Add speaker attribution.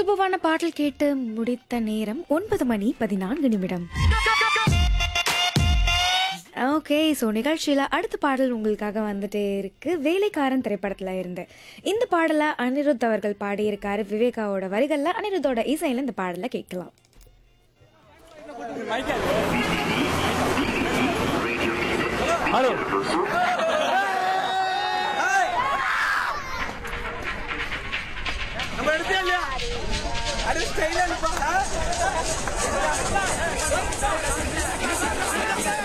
Speaker 1: சூப்பர்வான பாடல் கேட்டு முடித்த நேரம் ஒன்பது மணி பதினான்கு நிமிடம் ஓகே ஸோ நிகழ்ச்சியில் அடுத்த பாடல் உங்களுக்காக வந்துட்டே இருக்கு வேலைக்காரன் திரைப்படத்தில் இருந்து இந்த பாடலை அனிருத் அவர்கள் பாடியிருக்காரு விவேகாவோட வரிகளில் அனிருத்தோட இசையில் இந்த பாடலை கேட்கலாம்
Speaker 2: ஹலோ
Speaker 3: நம்ம எடுத்தே இல்லையா அது ஸ்டைலா இருப்பா